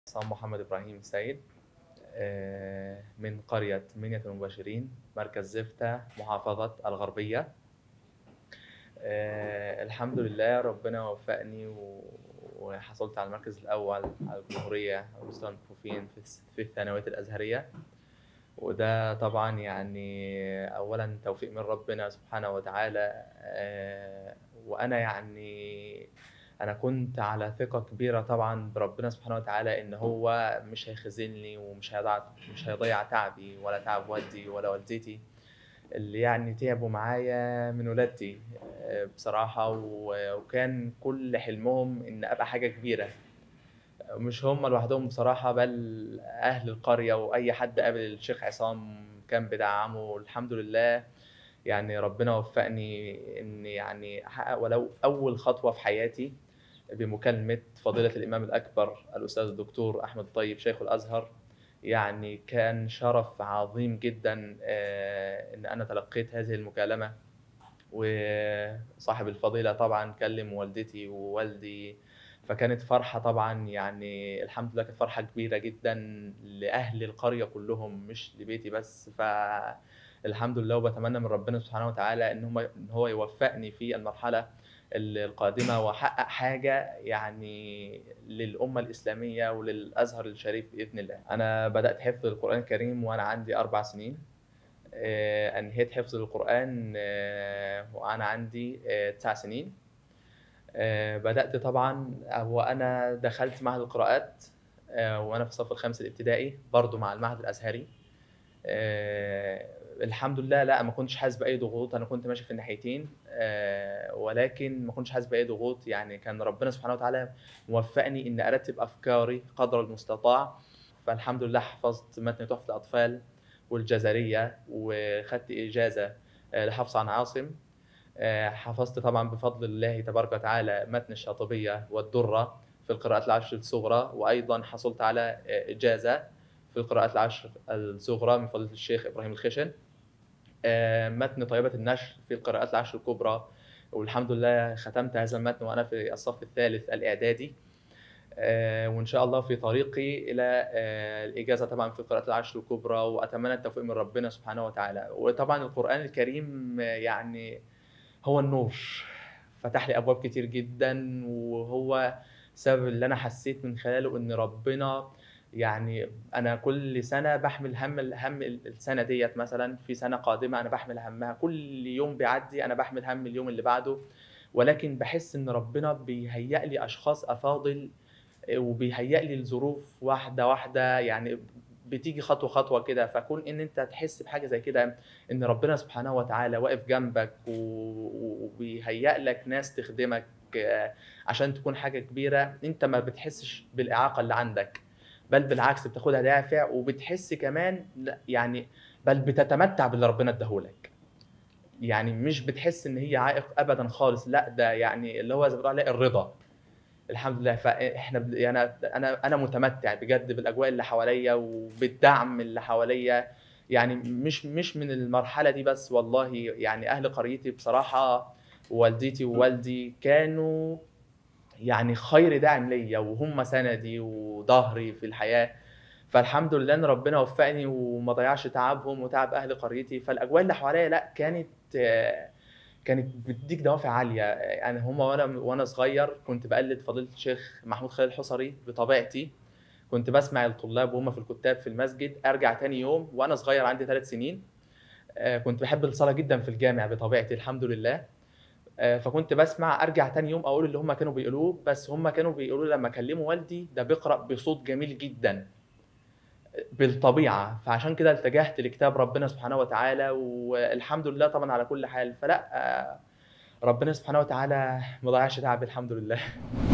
عصام محمد إبراهيم السيد آه، من قرية منية المباشرين مركز زفتة محافظة الغربية آه، الحمد لله ربنا وفقني و- وحصلت على المركز الأول على الجمهورية على مستوى المكفوفين في الس- في الثانويات الأزهرية وده طبعا يعني أولا توفيق من ربنا سبحانه وتعالى آه، وأنا يعني انا كنت على ثقه كبيره طبعا بربنا سبحانه وتعالى ان هو مش هيخذلني ومش هيضيع مش هيضيع تعبي ولا تعب والدي ولا والدتي اللي يعني تعبوا معايا من ولادتي آه، بصراحه و- وكان كل حلمهم ان ابقى حاجه كبيره مش هم لوحدهم بصراحه بل اهل القريه واي حد قابل الشيخ عصام كان بدعمه الحمد لله يعني ربنا وفقني ان يعني احقق ولو اول خطوه في حياتي بمكالمه فضيله الامام الاكبر الاستاذ الدكتور احمد طيب شيخ الازهر يعني كان شرف عظيم جدا آه، ان انا تلقيت هذه المكالمه وصاحب الفضيله طبعا كلم والدتي ووالدي فكانت فرحه طبعا يعني الحمد لله كانت فرحه كبيره جدا لاهل القريه كلهم مش لبيتي بس ف الحمد لله وبتمنى من ربنا سبحانه وتعالى ان هم ان هو يوفقني في المرحله القادمه واحقق حاجه يعني للامه الاسلاميه وللازهر الشريف باذن الله. انا بدات حفظ القران الكريم وانا عندي اربع سنين. آه، انهيت حفظ القران آه، وانا عندي آه، تسع سنين. آه، بدات طبعا وانا دخلت معهد القراءات آه، وانا في الصف الخامس الابتدائي برضو مع المعهد الازهري. آه، الحمد لله لا ما كنتش حاسس باي ضغوط انا كنت ماشي في الناحيتين آه، ولكن ما كنتش حاسس باي ضغوط يعني كان ربنا سبحانه وتعالى موفقني ان ارتب افكاري قدر المستطاع فالحمد لله حفظت متن تحفه الاطفال والجزريه وخدت اجازه آه، لحفص عن عاصم آه، حفظت طبعا بفضل الله تبارك وتعالى متن الشاطبيه والدره في القراءات العشر الصغرى وايضا حصلت على آه، اجازه في القراءات العشر الصغرى من فضيله الشيخ ابراهيم الخشن آه، متن طيبة النشر في القراءات العشر الكبرى والحمد لله ختمت هذا المتن وأنا في الصف الثالث الإعدادي آه، وإن شاء الله في طريقي إلى آه، الإجازة طبعا في القراءات العشر الكبرى وأتمنى التوفيق من ربنا سبحانه وتعالى وطبعا القرآن الكريم آه، يعني هو النور فتح لي أبواب كتير جدا وهو سبب اللي أنا حسيت من خلاله إن ربنا يعني انا كل سنه بحمل هم هم السنه ديت مثلا في سنه قادمه انا بحمل همها كل يوم بيعدي انا بحمل هم اليوم اللي بعده ولكن بحس ان ربنا بيهيئ لي اشخاص افاضل وبيهيئ لي الظروف واحده واحده يعني بتيجي خطوه خطوه كده فكون ان انت تحس بحاجه زي كده ان ربنا سبحانه وتعالى واقف جنبك و- وبيهيئ لك ناس تخدمك آه، عشان تكون حاجه كبيره انت ما بتحسش بالاعاقه اللي عندك بل بالعكس بتاخدها دافع وبتحس كمان لا، يعني بل بتتمتع باللي ربنا اداهولك يعني مش بتحس ان هي عائق ابدا خالص لا ده يعني اللي هو زي ما بيقولوا عليه الرضا الحمد لله فاحنا ب- يعني انا انا متمتع بجد بالاجواء اللي حواليا وبالدعم اللي حواليا يعني مش مش من المرحله دي بس والله يعني اهل قريتي بصراحه والدتي ووالدي كانوا يعني خير داعم ليا وهم سندي وظهري في الحياه فالحمد لله ان ربنا وفقني وما ضيعش تعبهم وتعب اهل قريتي فالاجواء اللي حواليا لا كانت آه، كانت بتديك دوافع عاليه يعني هم وانا وانا صغير كنت بقلد فضيله الشيخ محمود خالد الحصري بطبيعتي كنت بسمع الطلاب وهم في الكتاب في المسجد ارجع تاني يوم وانا صغير عندي ثلاث سنين آه، كنت بحب الصلاه جدا في الجامع بطبيعتي الحمد لله آه، فكنت بسمع ارجع تاني يوم اقول اللي هم كانوا بيقولوه بس هم كانوا بيقولوا لما كلموا والدي ده بيقرا بصوت جميل جدا بالطبيعه فعشان كده اتجهت لكتاب ربنا سبحانه وتعالى والحمد لله طبعا على كل حال فلا آه، ربنا سبحانه وتعالى ما ضيعش تعب الحمد لله